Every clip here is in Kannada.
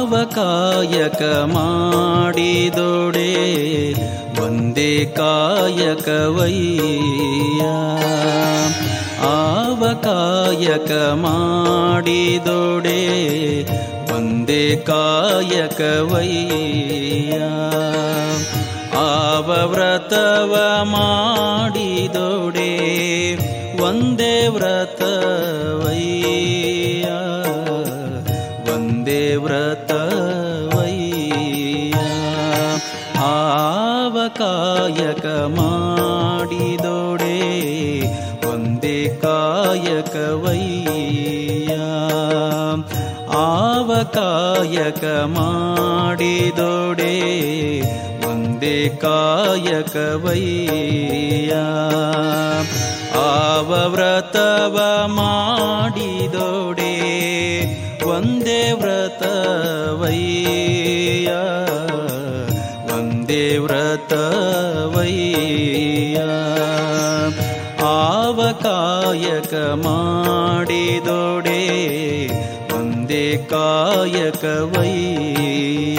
ಆವ ಕಾಯಕ ಮಾಡಿದೊಡೆ ಒಂದೇ ಕಾಯಕವಯ್ಯ ಆವ ಕಾಯಕ ಮಾಡಿದೊಡೆ ಒಂದೇ ಕಾಯಕವಯ್ಯ ಆವ ವ್ರತವ ಮಾಡಿದೊಡೆ ಒಂದೇ ವ್ರತವಯ್ಯ ಒಂದೇ ವ್ರತವಯ್ಯ ಆವ ಕಾಯಕ ಮಾಡಿದೊಡೆ ಒಂದೇ ಕಾಯಕವಯ್ಯ ಆವ ಕಾಯಕ ಮಾಡಿದೊಡೆ ಒಂದೇ ಕಾಯಕವಯ್ಯ ಆವ ವ್ರತವ ಮಾಡಿದೊಡೆ ಒಂದೇ ವ್ರತವಯ್ಯ ಒಂದೇ ವ್ರತವಯ್ಯ ಆವ ಕಾಯಕ ಮಾಡಿದೊಡೆ ಒಂದೇ ಕಾಯಕವಯ್ಯ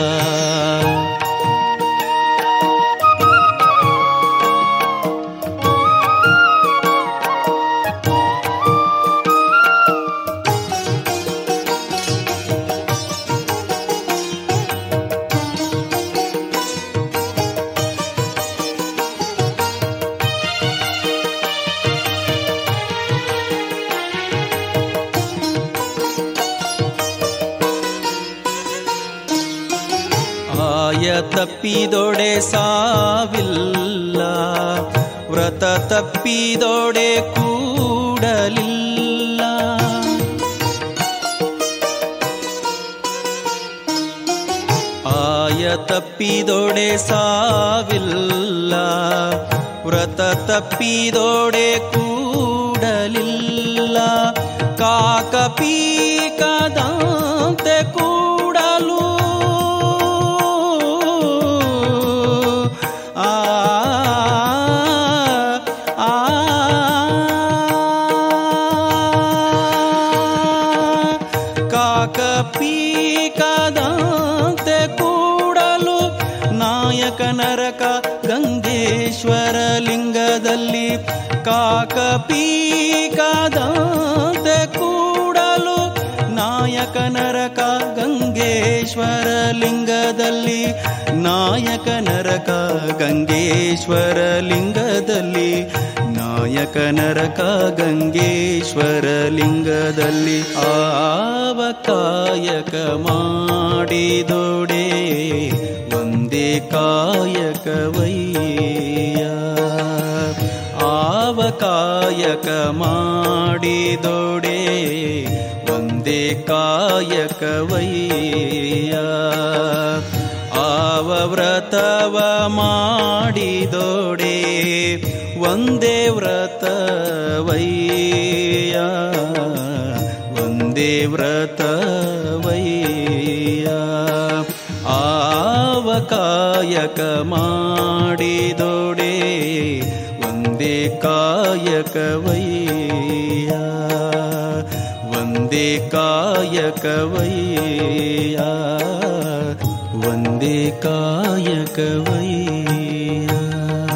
ಆಯ ತಪ್ಪಿದೊಡೆ ಸಾವಿಲ್ಲ ವ್ರತ ತಪ್ಪಿದೊಡೆ ಕೂಡಲಿಲ್ಲ ಆಯ ತಪ್ಪಿದೊಡೆ ಸಾವಿಲ್ಲ ವ್ರತ ತಪ್ಪಿದೊಡೆ ಕೂಡಲಿಲ್ಲ ಕಾಕ ಪೀಕದಂತೆ ಕೂಡಲು ಆ ಆ ಕಾಕ ಪೀಕದಂತೆ ಕೂಡಲು ನಾಯಕ ನರಕ ಗಂಗೇಶ್ವರ ಲಿಂಗದಲ್ಲಿ ಕಾಕ ಪೀಕದಂತೆ ಕೂಡಲು ನಾಯಕ ನರಕ ಗಂಗೇಶ್ವರ ಲಿಂಗದಲ್ಲಿ ನಾಯಕ ನರಕ ಗಂಗೇಶ್ವರ ಲಿಂಗದಲ್ಲಿ ನಾಯಕ ನರಕ ಗಂಗೇಶ್ವರ ಲಿಂಗದಲ್ಲಿ ಆವ ಕಾಯಕ ಮಾಡಿದೊಡೆ ಒಂದೇ ಕಾಯಕವಯ್ಯ ಆವ ಕಾಯಕ ಮಾಡಿದೊಡೆ ಒಂದೇ ಕಾಯಕವಯ್ಯ ಆವ ವ್ರತವ ಮಾಡಿದೊಡೆ ಒಂದೇ ವ್ರತವಯ್ಯ ಒಂದೇ ವ್ರತವಯ್ಯ ಆವ ಕಾಯಕ ಮಾಡಿದೊಡೆ ಒಂದೇ ಕಾಯಕವಯ್ಯ ಒಂದೇ ಕಾಯಕವಯ್ಯ ಒಂದೇ ಕಾಯಕವಯ್ಯ